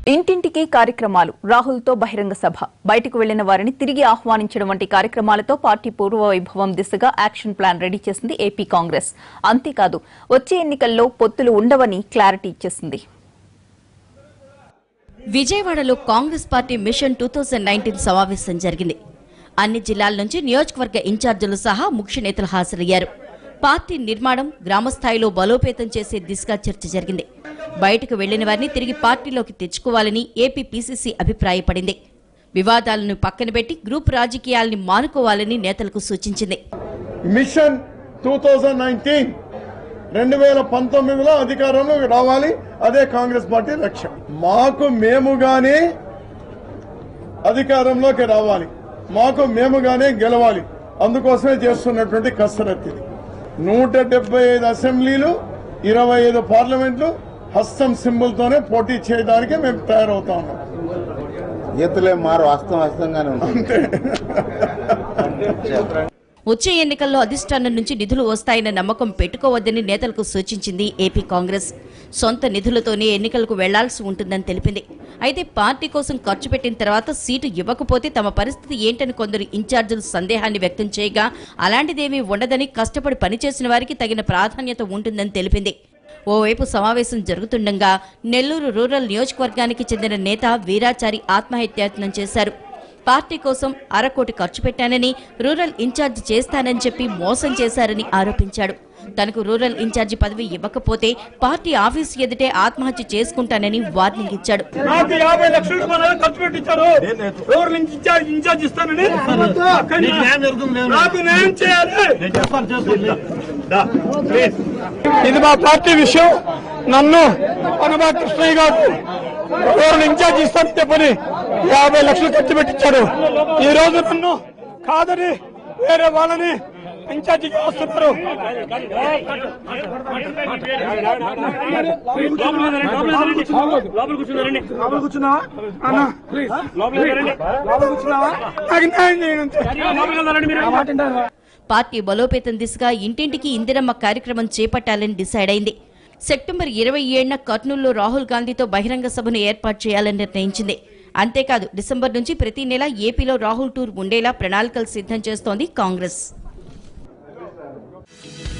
ఇంటింటికి కార్యక్రమాలు రాహుల్తో బహిరంగ సభ బయటకు వెళ్లిన వారిని తిరిగి ఆహ్వానించడం వంటి కార్యక్రమాలతో పార్టీ పూర్వ వైభవం దిశగా యాక్షన్ ప్లాన్ రెడీ చేసింది ఏపీ కాంగ్రెస్ అంతేకాదు వచ్చే ఎన్నికల్లో పొత్తులు ఉండవని క్లారిటీ ఇచ్చేసింది విజయవాడలో Congress party mission two thousand nineteen సమావేశం జరిగింది అన్ని జిల్లాల నుంచి నియోజకవర్గ ఇన్ఛార్జీలు సహా ముఖ్య నేతలు హాజరయ్యారు పార్టీ నిర్మాణం గ్రామస్థాయిలో బలోపేతం చేసే దిశగా చర్చ జరిగింది బయటకు వెళ్లిన వారిని తిరిగి పార్టీలోకి తెచ్చుకోవాలని ఏపీ పీసీసీ అభిప్రాయపడింది వివాదాలను పక్కన పెట్టి గ్రూప్ రాజకీయాల్ని మానుకోవాలని నేతలకు సూచించింది మిషన్ టూ థౌజండ్ నైన్టీన్ రెండు వేల పంతొమ్మిదిలో అధికారంలోకి రావాలి అదే కాంగ్రెస్ పార్టీ లక్ష్యం మాకు మేముగానే అధికారంలోకి రావాలి మాకు మేముగానే గెలవాలి అందుకోసమే చేస్తున్నటువంటి కసరత్తు ఇది నూట డెబ్బై ఐదు అసెంబ్లీలు ఇరవై ఐదు పార్లమెంట్లు హస్తం సింబుల్తోనే పోటీ చేయడానికి మేము తయారవుతా ఉన్నాం ఈతలే మారు వాస్తవం వాస్తవంగానే ఉంటుంది వచ్చే ఎన్నికల్లో అధిష్టానం నుంచి నిధులు వస్తాయన్న నమ్మకం పెట్టుకోవద్దని నేతలకు సూచించింది ఏపీ కాంగ్రెస్ సొంత నిధులతోనే ఎన్నికలకు వెళ్లాల్సి ఉంటుందని తెలిపింది అయితే పార్టీ కోసం ఖర్చు పెట్టిన తర్వాత సీటు ఇవ్వకపోతే తమ పరిస్థితి ఏంటని కొందరు ఇన్ఛార్జీలు సందేహాన్ని వ్యక్తం చేయగా అలాంటిదేమీ ఉండదని కష్టపడి పనిచేసిన వారికి తగిన ప్రాధాన్యత ఉంటుందని తెలిపింది ఓవైపు సమావేశం జరుగుతుండగా నెల్లూరు రూరల్ నియోజకవర్గానికి చెందిన నేత వీరాచారి ఆత్మహత్యాయత్నం చేశారు పార్టీ కోసం అరకోటి ఖర్చు పెట్టానని రూరల్ ఇన్ఛార్జ్ చేస్తానని చెప్పి మోసం చేశారని ఆరోపించాడు తనకు రూరల్ ఇన్ఛార్జి పదవి ఇవ్వకపోతే పార్టీ ఆఫీసు ఎదుటే ఆత్మహత్య చేసుకుంటానని వార్నింగ్ ఇచ్చాడు నాకు యాభై లక్షల రూపాయలు ఖర్చు పెట్టించారు ఎవరు నుంచి ఇన్ఛార్జ్ ఇన్ఛార్జ్ ఇస్తానని కానీ నాకు న్యాయం చేయాలి ఇది మా పార్టీ విషయం నన్ను అనబా కృష్ణయ్య గారు ఎవరు ఇన్ఛార్జ్ ఇస్తానని చెప్పని యాభై లక్షలు ఖర్చు పెట్టించాడు ఈ రోజు నన్ను కాదని వేరే వాళ్ళని ఇన్ఛార్జిగా వస్తున్నారు లోపల కూర్చున్నావా అన్న ప్లీజ్ లోపల కూర్చున్నావా నాకు న్యాయం చేయండి పార్టీ బలోపేతం దిశగా ఇంటింటికి ఇందిరమ్మ కార్యక్రమం చేపట్టాలని డిసైడ్ అయింది సెప్టెంబర్ ఇరవై ఏడున కర్నూలులో రాహుల్ గాంధీతో బహిరంగ సభను ఏర్పాటు చేయాలని నిర్ణయించింది అంతేకాదు డిసెంబర్ నుంచి ప్రతి నెల ఏపీలో రాహుల్ టూర్ ఉండేలా ప్రణాళికలు సిద్ధం చేస్తోంది కాంగ్రెస్